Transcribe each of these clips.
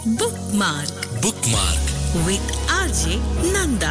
Bookmark bookmark with RJ Nanda.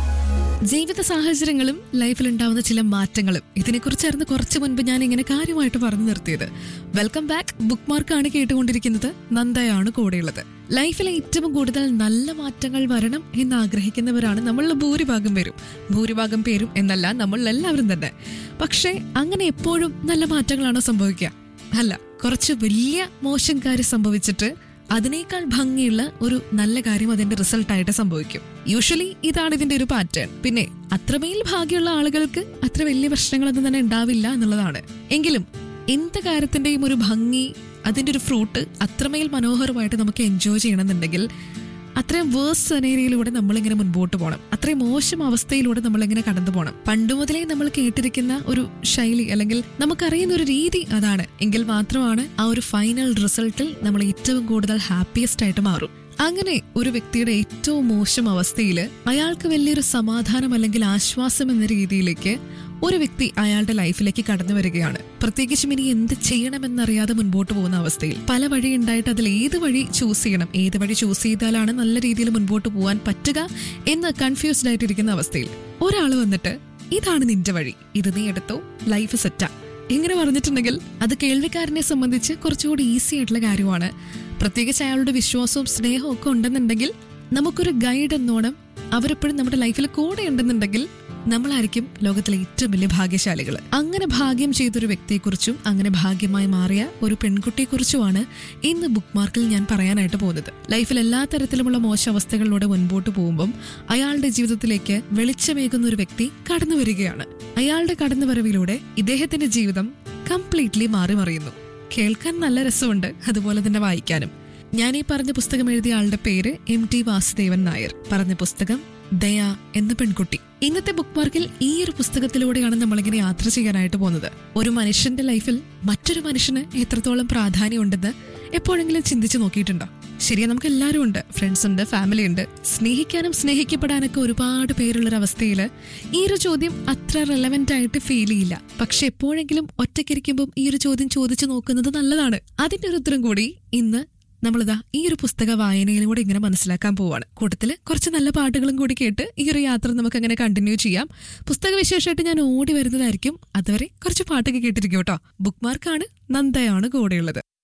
ജീവിത സാഹചര്യങ്ങളും ലൈഫിൽ ഉണ്ടാവുന്ന ചില മാറ്റങ്ങളും ഇതിനെക്കുറിച്ചായിരുന്നു കുറച്ച് മുൻപ് ഞാൻ ഇങ്ങനെ കാര്യമായിട്ട് പറഞ്ഞു നിർത്തിയത് വെൽക്കം ബാക്ക് ബുക്ക് മാർക്കാണ് കേട്ടുകൊണ്ടിരിക്കുന്നത് നന്ദയാണ് കൂടെയുള്ളത് ലൈഫിൽ ഏറ്റവും കൂടുതൽ നല്ല മാറ്റങ്ങൾ വരണം എന്ന് ആഗ്രഹിക്കുന്നവരാണ് നമ്മളിൽ ഭൂരിഭാഗം പേരും ഭൂരിഭാഗം പേരും എന്നല്ല നമ്മൾ എല്ലാവരും തന്നെ പക്ഷേ അങ്ങനെ എപ്പോഴും നല്ല മാറ്റങ്ങളാണോ സംഭവിക്കുക അല്ല കുറച്ച് വലിയ മോശം കാര്യം സംഭവിച്ചിട്ട് അതിനേക്കാൾ ഭംഗിയുള്ള ഒരു നല്ല കാര്യം അതിന്റെ റിസൾട്ടായിട്ട് സംഭവിക്കും യൂഷ്വലി ഇതാണ് ഇതിന്റെ ഒരു പാറ്റേൺ പിന്നെ അത്രമേൽ ഭാഗ്യമുള്ള ആളുകൾക്ക് അത്ര വലിയ പ്രശ്നങ്ങളൊന്നും തന്നെ ഉണ്ടാവില്ല എന്നുള്ളതാണ് എങ്കിലും എന്ത് കാര്യത്തിന്റെയും ഒരു ഭംഗി അതിന്റെ ഒരു ഫ്രൂട്ട് അത്രമേൽ മനോഹരമായിട്ട് നമുക്ക് എൻജോയ് ചെയ്യണമെന്നുണ്ടെങ്കിൽ അത്രയും വേഴ്സ് സെനേരിയയിലൂടെ നമ്മളിങ്ങനെ മുൻപോട്ട് പോകണം അത്രയും മോശം അവസ്ഥയിലൂടെ നമ്മളിങ്ങനെ കടന്നു പോകണം പണ്ട് മുതലേ നമ്മൾ കേട്ടിരിക്കുന്ന ഒരു ശൈലി അല്ലെങ്കിൽ നമുക്കറിയുന്ന ഒരു രീതി അതാണ് എങ്കിൽ മാത്രമാണ് ആ ഒരു ഫൈനൽ റിസൾട്ടിൽ നമ്മൾ ഏറ്റവും കൂടുതൽ ഹാപ്പിയസ്റ്റ് ആയിട്ട് മാറും അങ്ങനെ ഒരു വ്യക്തിയുടെ ഏറ്റവും മോശം അവസ്ഥയിൽ അയാൾക്ക് വലിയൊരു സമാധാനം അല്ലെങ്കിൽ ആശ്വാസം എന്ന രീതിയിലേക്ക് ഒരു വ്യക്തി അയാളുടെ ലൈഫിലേക്ക് കടന്നു വരികയാണ് പ്രത്യേകിച്ചും ഇനി എന്ത് ചെയ്യണമെന്നറിയാതെ മുൻപോട്ട് പോകുന്ന അവസ്ഥയിൽ പല വഴി ഉണ്ടായിട്ട് അതിൽ ഏത് വഴി ചൂസ് ചെയ്യണം ഏത് വഴി ചൂസ് ചെയ്താലാണ് നല്ല രീതിയിൽ മുൻപോട്ട് പോകാൻ പറ്റുക എന്ന് കൺഫ്യൂസ്ഡ് ആയിട്ടിരിക്കുന്ന അവസ്ഥയിൽ ഒരാൾ വന്നിട്ട് ഇതാണ് നിന്റെ വഴി ഇത് നീ എടുത്തോ ലൈഫ് സെറ്റാ ഇങ്ങനെ പറഞ്ഞിട്ടുണ്ടെങ്കിൽ അത് കേൾവിക്കാരനെ സംബന്ധിച്ച് കുറച്ചുകൂടി ഈസി ആയിട്ടുള്ള കാര്യമാണ് പ്രത്യേകിച്ച് അയാളുടെ വിശ്വാസവും സ്നേഹവും ഒക്കെ ഉണ്ടെന്നുണ്ടെങ്കിൽ നമുക്കൊരു ഗൈഡ് എന്നോണം അവരെപ്പോഴും നമ്മുടെ ലൈഫിൽ കൂടെ ഉണ്ടെന്നുണ്ടെങ്കിൽ നമ്മളായിരിക്കും ലോകത്തിലെ ഏറ്റവും വലിയ ഭാഗ്യശാലികൾ അങ്ങനെ ഭാഗ്യം ചെയ്തൊരു വ്യക്തിയെക്കുറിച്ചും അങ്ങനെ ഭാഗ്യമായി മാറിയ ഒരു പെൺകുട്ടിയെക്കുറിച്ചുമാണ് ഇന്ന് ബുക്ക് മാർക്കിൽ ഞാൻ പറയാനായിട്ട് പോകുന്നത് ലൈഫിൽ എല്ലാ തരത്തിലുമുള്ള മോശം അവസ്ഥകളിലൂടെ മുൻപോട്ട് പോകുമ്പം അയാളുടെ ജീവിതത്തിലേക്ക് വെളിച്ചമേകുന്ന ഒരു വ്യക്തി കടന്നു വരികയാണ് അയാളുടെ കടന്നുവരവിലൂടെ ഇദ്ദേഹത്തിന്റെ ജീവിതം കംപ്ലീറ്റ്ലി മാറി മറിയുന്നു കേൾക്കാൻ നല്ല രസമുണ്ട് അതുപോലെ തന്നെ വായിക്കാനും ഞാൻ ഈ പറഞ്ഞ പുസ്തകം എഴുതിയ ആളുടെ പേര് എം ടി വാസുദേവൻ നായർ പറഞ്ഞ പുസ്തകം ദയ എന്ന പെൺകുട്ടി ഇന്നത്തെ ബുക്ക് മാർക്കിൽ ഈ ഒരു പുസ്തകത്തിലൂടെയാണ് നമ്മളിങ്ങനെ യാത്ര ചെയ്യാനായിട്ട് പോകുന്നത് ഒരു മനുഷ്യന്റെ ലൈഫിൽ മറ്റൊരു മനുഷ്യന് എത്രത്തോളം പ്രാധാന്യം ഉണ്ടെന്ന് എപ്പോഴെങ്കിലും ചിന്തിച്ചു നോക്കിയിട്ടുണ്ടോ ശരിയാ നമുക്ക് എല്ലാവരും ഉണ്ട് ഫ്രണ്ട്സ് ഉണ്ട് ഫാമിലി ഉണ്ട് സ്നേഹിക്കാനും സ്നേഹിക്കപ്പെടാനൊക്കെ ഒരുപാട് പേരുള്ളൊരവസ്ഥയിൽ ഈ ഒരു ചോദ്യം അത്ര റെലവെന്റ് ആയിട്ട് ഫീൽ ചെയ്യില്ല പക്ഷെ എപ്പോഴെങ്കിലും ഒറ്റയ്ക്കിരിക്കുമ്പോൾ ഈ ഒരു ചോദ്യം ചോദിച്ചു നോക്കുന്നത് നല്ലതാണ് അതിന്റെ ഒരു ഉത്തരം കൂടി ഇന്ന് നമ്മളിതാ ഈ ഒരു പുസ്തക വായനയിലൂടെ ഇങ്ങനെ മനസ്സിലാക്കാൻ പോവാണ് കൂട്ടത്തില് കുറച്ച് നല്ല പാട്ടുകളും കൂടി കേട്ട് ഈ ഒരു യാത്ര നമുക്ക് അങ്ങനെ കണ്ടിന്യൂ ചെയ്യാം പുസ്തക വിശേഷമായിട്ട് ഞാൻ ഓടി വരുന്നതായിരിക്കും അതുവരെ കുറച്ച് പാട്ടൊക്കെ കേട്ടിരിക്കും കേട്ടോ ബുക്ക് മാർക്കാണ് നന്ദയാണ് കൂടെയുള്ളത്